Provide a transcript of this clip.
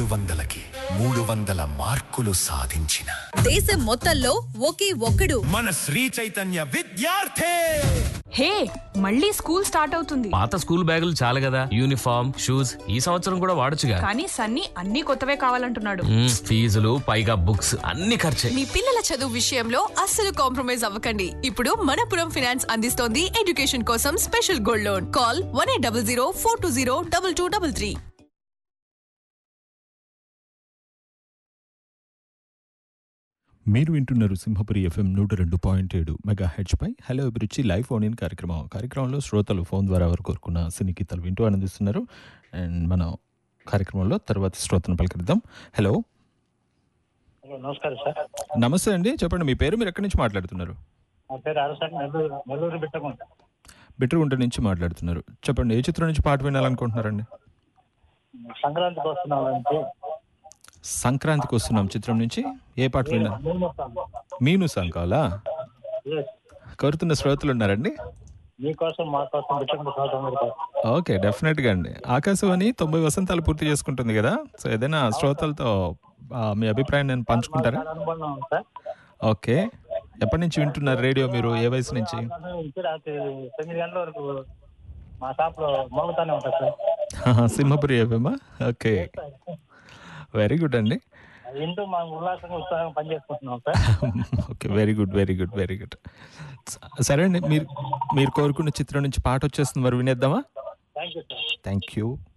వందలకి మూడు వందల మార్కులు సాధించిన దేశం మొత్తంలో ఒకే ఒక్కడు మన శ్రీ చైతన్య విద్యార్థి హే మళ్ళీ స్కూల్ స్టార్ట్ అవుతుంది పాత స్కూల్ బ్యాగులు చాలు కదా యూనిఫామ్ షూస్ ఈ సంవత్సరం కూడా వాడొచ్చుగా కానీ సన్నీ అన్ని కొత్తవే కావాలంటున్నాడు మ్మ్, ఫీజులు పైగా బుక్స్ అన్ని ఖర్చే మీ పిల్లల చదువు విషయంలో అస్సలు కాంప్రమైజ్ అవ్వకండి ఇప్పుడు మనపురం ఫినాన్స్ అందిస్తోంది ఎడ్యుకేషన్ కోసం special gold loan call one eight double zero four two zero double two double three మీరు వింటున్నారు సింహపురి ఎఫ్ఎం నూట రెండు పాయింట్ ఏడు మెగా హెచ్ పై హలో అభిరుచి లైవ్ ఫోన్ ఇన్ కార్యక్రమం కార్యక్రమంలో శ్రోతలు ఫోన్ ద్వారా వారు కోరుకున్న సినీ గీతాలు వింటూ ఆనందిస్తున్నారు అండ్ మనం కార్యక్రమంలో తర్వాత శ్రోతను పలకరిద్దాం హలో హలో నమస్కారం సార్ నమస్తే అండి చెప్పండి మీ పేరు మీరు ఎక్కడి నుంచి మాట్లాడుతున్నారు నా పేరు అరసాని నెల్లూరు నెల్లూరు బిట్టకుంట బిట్రగుంట నుంచి మాట్లాడుతున్నారు చెప్పండి ఏ చిత్రం నుంచి పాట వినాలనుకుంటున్నారండి సంక్రాంతికి వస్తున్నామంటే సంక్రాంతికి వస్తున్నాం చిత్రం నుంచి ఏ పాట విన్నారు మీను సాంగ్ కావాలా కోరుతున్న శ్రోతలు ఉన్నారండి మీకోసం మా కోసం బిట్టకుంట సోదరు ఓకే డెఫినెట్గా అండి ఆకాశవాణి తొంభై వసంతాలు పూర్తి చేసుకుంటుంది కదా సో ఏదైనా శ్రోతలతో ఆ, మీ అభిప్రాయం నేను పంచుకుంటారా అనుబంధం ఉంది సార్ ఓకే ఎప్పటి నుంచి వింటున్నారు రేడియో మీరు ఏ వయసు నుంచి అసలు నుంచి రాత్రి తొమ్మిది గంటల వరకు మా షాప్ లో మోగుతానే ఉంటారు సార్ సింహపురి ఏమేమా ఓకే వెరీ గుడ్ అండి ఇంటూ మా ఉల్లాసంగా ఉత్సాహంగా పనిచేసుకుంటున్నాం sir okay very good very good very good సరే అండి మీరు మీరు కోరుకున్న చిత్రం నుంచి పాట వచ్చేస్తుంది మరి వినేద్దామా thank you sir thank you